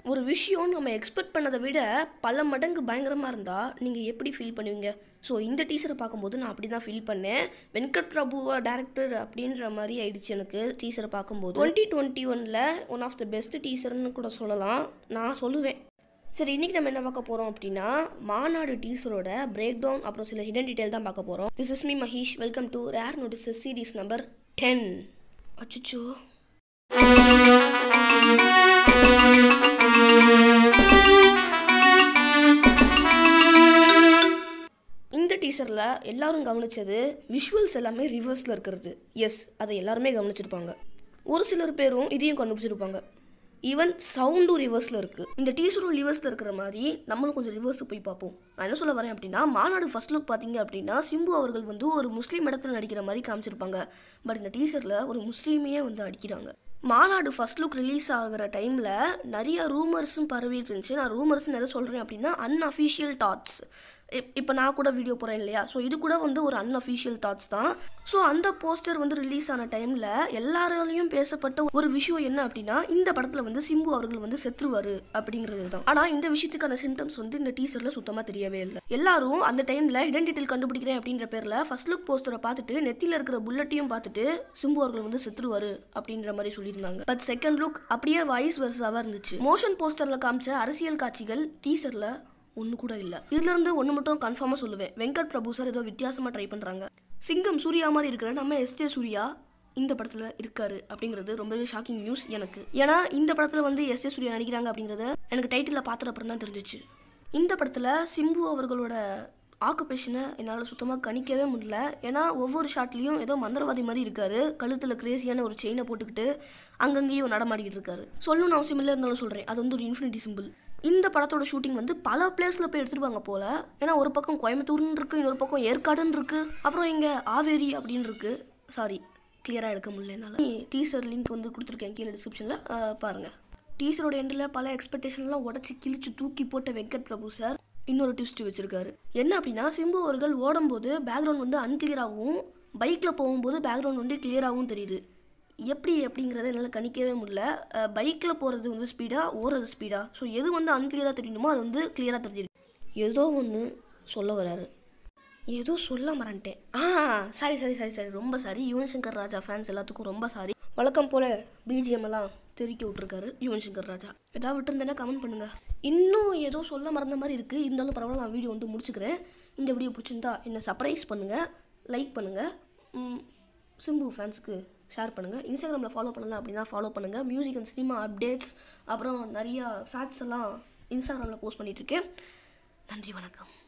ஒரு விஷயம் நம்ம எக்ஸ்பெக்ட் பண்ணதை விட பல மடங்கு பயங்கரமாக இருந்தால் நீங்கள் எப்படி ஃபீல் பண்ணுவீங்க ஸோ இந்த டீசரை பார்க்கும்போது நான் அப்படி தான் ஃபீல் பண்ணேன் வெங்கட் பிரபுவா டேரக்டர் அப்படின்ற மாதிரி ஆயிடுச்சு எனக்கு டீசரை பார்க்கும்போது டுவெண்ட்டி டுவெண்ட்டி ஒனில் ஒன் ஆஃப் த பெஸ்ட் டீசர்னு கூட சொல்லலாம் நான் சொல்லுவேன் சரி இன்றைக்கி நம்ம என்ன பார்க்க போகிறோம் அப்படின்னா மாநாடு டீசரோட பிரேக் டவுன் அப்புறம் சில ஹிடன் டீட்டெயில் தான் பார்க்க போகிறோம் this is me Mahesh welcome to rare notices series number ten அச்சுச்சோ இந்த டீசரில் எல்லாரும் கவனிச்சது விஷுவல்ஸ் எல்லாமே ரிவர்ஸில் இருக்கிறது எஸ் அதை எல்லாருமே கவனிச்சிருப்பாங்க ஒரு சிலர் பேரும் இதையும் கண்டுபிடிச்சிருப்பாங்க ஈவன் சவுண்டும் ரிவர்ஸில் இருக்குது இந்த டீசரும் ரிவர்ஸில் இருக்கிற மாதிரி நம்மளும் கொஞ்சம் ரிவர்ஸ் போய் பார்ப்போம் நான் என்ன சொல்ல வரேன் அப்படின்னா மாநாடு ஃபர்ஸ்ட் லுக் பார்த்தீங்க அப்படின்னா சிம்பு அவர்கள் வந்து ஒரு முஸ்லீம் இடத்துல நடிக்கிற மாதிரி காமிச்சிருப்பாங்க பட் இந்த டீசரில் ஒரு முஸ்லீமையே வந்து அடிக்கிறாங்க மாநாடு ஃபர்ஸ்ட் லுக் ரிலீஸ் ஆகிற டைமில் நிறைய ரூமர்ஸும் பரவிட்டு இருந்துச்சு நான் ரூமர்ஸ் எதை சொல்கிறேன் அப்படின்னா அன்அஃபிஷியல் தாட்ஸ் இப்போ நான் கூட வீடியோ போகிறேன் இல்லையா ஸோ இது கூட வந்து ஒரு அன்அஃபிஷியல் தாட்ஸ் தான் ஸோ அந்த போஸ்டர் வந்து ரிலீஸ் ஆன டைமில் எல்லாராலையும் பேசப்பட்ட ஒரு விஷயம் என்ன அப்படின்னா இந்த படத்தில் வந்து சிம்பு அவர்கள் வந்து செத்துருவாரு அப்படிங்கிறது தான் ஆனால் இந்த விஷயத்துக்கான சிம்டம்ஸ் வந்து இந்த டீசரில் சுத்தமாக தெரியவே இல்லை எல்லாரும் அந்த டைமில் ஐடென்டிட்டியில் கண்டுபிடிக்கிறேன் அப்படின்ற பேரில் ஃபர்ஸ்ட் லுக் போஸ்டரை பார்த்துட்டு நெத்தியில் இருக்கிற புல்லட்டையும் பார்த்துட்டு சிம்பு அவர்கள் வந்து செத்துருவாரு அப்படின்ற மாதிரி சொல்லியிருந்தாங்க பட் செகண்ட் லுக் அப்படியே வாய்ஸ் வெர்ஸாவாக இருந்துச்சு மோஷன் போஸ்டரில் காமிச்ச அரசியல் காட்சிகள் டீசரில் ஒன்று கூட இல்லை இதுல இருந்து ஒன்று மட்டும் கன்ஃபார்மாக சொல்லுவேன் வெங்கட் பிரபு சார் ஏதோ வித்தியாசமாக ட்ரை பண்ணுறாங்க சிங்கம் சூர்யா மாதிரி இருக்கிற நம்ம எஸ்ஜே சூர்யா இந்த படத்தில் இருக்காரு அப்படிங்கிறது ரொம்பவே ஷாக்கிங் நியூஸ் எனக்கு ஏன்னா இந்த படத்தில் வந்து எஸ் ஏ சூர்யா நடிக்கிறாங்க அப்படிங்கிறத எனக்கு டைட்டிலில் பார்த்துற அப்புறம் தான் தெரிஞ்சிச்சு இந்த படத்தில் சிம்பு அவர்களோட ஆக்குபேஷனை என்னால் சுத்தமாக கணிக்கவே முடியல ஏன்னா ஒவ்வொரு ஷாட்லேயும் ஏதோ மந்திரவாதி மாதிரி இருக்காரு கழுத்தில் கிரேசியான ஒரு செயினை போட்டுக்கிட்டு அங்கங்கேயும் நடமாடிக்கிட்டு இருக்காரு சொல்லணும்னு அவசியம் இல்லை இருந்தாலும் சொல்கிறேன் அது வந்து ஒரு இன்ஃபினிட்டி சிம்பிள் இந்த படத்தோட ஷூட்டிங் வந்து பல பிளேஸில் போய் எடுத்துருப்பாங்க போல ஏன்னா ஒரு பக்கம் கோயம்புத்தூர்னு இருக்குது இன்னொரு பக்கம் ஏற்காடுன்னு இருக்குது அப்புறம் இங்கே ஆவேரி அப்படின்னு இருக்குது சாரி கிளியராக எடுக்க முடியல என்னால் டீசர் லிங்க் வந்து கொடுத்துருக்கேன் கீழே டிஸ்கிரிப்ஷனில் பாருங்கள் டீசரோட எண்டில் பல எக்ஸ்பெக்டேஷன்லாம் உடச்சி கிழிச்சு தூக்கி போட்ட வெங்கட் பிரபு சார் இன்னொரு ட்விஸ்ட் வச்சிருக்காரு என்ன அப்படின்னா சிம்பு அவர்கள் ஓடும்போது பேக்ரவுண்ட் வந்து அன்கிளியராகவும் பைக்கில் போகும்போது பேக்ரவுண்ட் வந்து கிளியராகவும் தெரியுது எப்படி அப்படிங்கிறத என்னால் கணிக்கவே முடியல பைக்கில் போகிறது வந்து ஸ்பீடாக ஓடுறது ஸ்பீடாக ஸோ எது வந்து அன்கிளியராக தெரியணுமோ அது வந்து கிளியராக தெரியுது ஏதோ ஒன்று சொல்ல வராரு ஏதோ சொல்ல மறந்துட்டேன் ஆ சாரி சாரி சாரி சாரி ரொம்ப சாரி யுவன் சங்கர் ராஜா ஃபேன்ஸ் எல்லாத்துக்கும் ரொம்ப சாரி வழக்கம் போல் பிஜிஎம் எல்லாம் தெருக்கி விட்ருக்காரு யுவன் சங்கர் ராஜா ஏதாவது விட்டுருந்தேன்னா கமெண்ட் பண்ணுங்கள் இன்னும் ஏதோ சொல்ல மறந்த மாதிரி இருக்குது இருந்தாலும் பரவாயில்ல நான் வீடியோ வந்து முடிச்சுக்கிறேன் இந்த வீடியோ பிடிச்சிருந்தா என்னை சர்ப்ரைஸ் பண்ணுங்கள் லைக் பண்ணுங்கள் சிம்பு ஃபேன்ஸுக்கு ஷேர் பண்ணுங்கள் இன்ஸ்டாகிராமில் ஃபாலோ பண்ணலாம் அப்படின்னா ஃபாலோ பண்ணுங்கள் மியூசிக் அண்ட் சினிமா அப்டேட்ஸ் அப்புறம் நிறையா ஃபேக்ட்ஸ் எல்லாம் இன்ஸ்டாகிராமில் போஸ்ட் பண்ணிகிட்ருக்கேன் நன்றி வணக்கம்